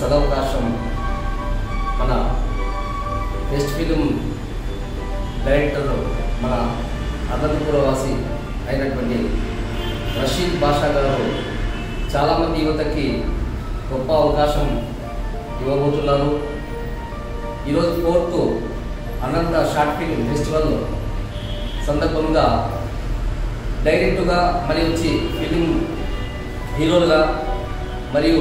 సదవకాశం మన best film director మన అనంతపురవాసి అయినటువంటి రషీద్ బాషా గారు చాలామంది యువతకి గొప్ప అవకాశం ఇవ్వబోతున్నారు ఈరోజు fourth Anantha short film festival సందర్భంగా డైరెక్టుగా మరి వచ్చి ఫిలిం హీరోలుగా మరియు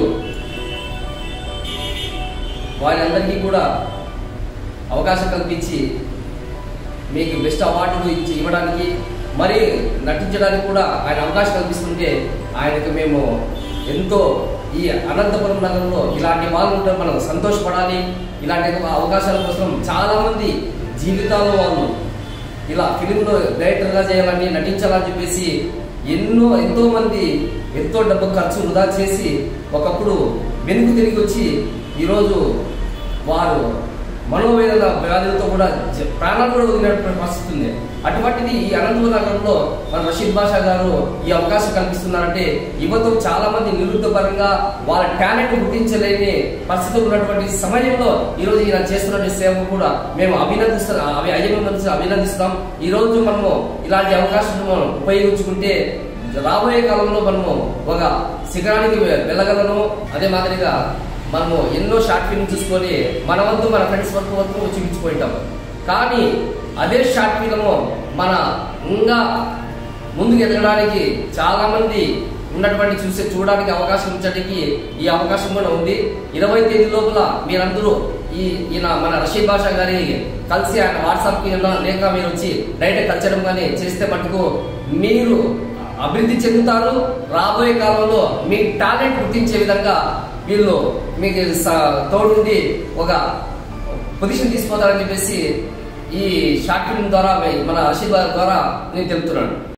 వారందరికీ కూడా అవకాశం కల్పించి మీకు బెస్ట్ అవార్డులు ఇచ్చి ఇవ్వడానికి మరి నటించడానికి కూడా ఆయన అవకాశం కల్పిస్తుంటే ఆయనకు మేము ఎంతో ఈ అనంతపురం నగరంలో ఇలాంటి వాళ్ళు ఉంటే మనం సంతోషపడాలి ఇలాంటి అవకాశాల కోసం చాలామంది జీవితాల్లో వాళ్ళు ఇలా ఫిలింలో డైరెక్టర్గా చేయాలని నటించాలని చెప్పేసి ఎన్నో ఎంతో మంది ఎంతో డబ్బు ఖర్చు వృధా చేసి ఒకప్పుడు వెనుక తిరిగి వచ్చి ఈరోజు వారు మనోవేదన వ్యాధులతో కూడా జ- ప్రాణాలు కూడా వదిలినటువంటి పరిస్థితి ఉంది అటువంటిది ఈ అనంతపురం నగరంలో మన రషీద్ బాషా గారు ఈ అవకాశం కల్పిస్తున్నారంటే యువత చాలా మంది నిరుద్ధపరంగా వాళ్ళ టాలెంట్ గుర్తించలేని పరిస్థితులు ఉన్నటువంటి సమయంలో ఈ రోజు ఈయన చేస్తున్న సేవకు కూడా మేము అభినందిస్తాం అవి అభినందిస్తాం అభినందిస్తాం ఈ రోజు మనము ఇలాంటి అవకాశాలను మనం ఉపయోగించుకుంటే రాబోయే కాలంలో మనము ఒక శిఖరానికి వె- వెళ్ళగలను అదే మాదిరిగా మనము ఎన్నో షార్ట్ ఫిల్మ్ చూసుకొని మన వంతు మన ఫ్రెండ్స్ వరకు వరకు చూపించుకుంటాం కానీ అదే షార్ట్ ఫిల్మ్ మన ఇంకా ముందుకు ఎదగడానికి చాలా మంది ఉన్నటువంటి చూసే చూడడానికి అవకాశం ఉంచడానికి ఈ అవకాశం కూడా ఉంది ఇరవై తేదీ లోపల మీరందరూ ఈ ఈయన మన రషీద్ బాషా గారి కలిసి ఆయన వాట్సాప్ కి లేక మీరు వచ్చి డైరెక్ట్ కలిసడం కానీ చేస్తే మటుకు మీరు అభివృద్ధి చెందుతారు రాబోయే కాలంలో మీ టాలెంట్ గుర్తించే విధంగా వీళ్ళు మీకు స- తోడుండి ఒక పొజిషన్ తీసుకోతారని చెప్పేసి ఈ షార్ట్ ఫిల్మ్ ద్వారా మన ఆశీర్వాదం ద్వారా నేను తెలుపుతున్నాను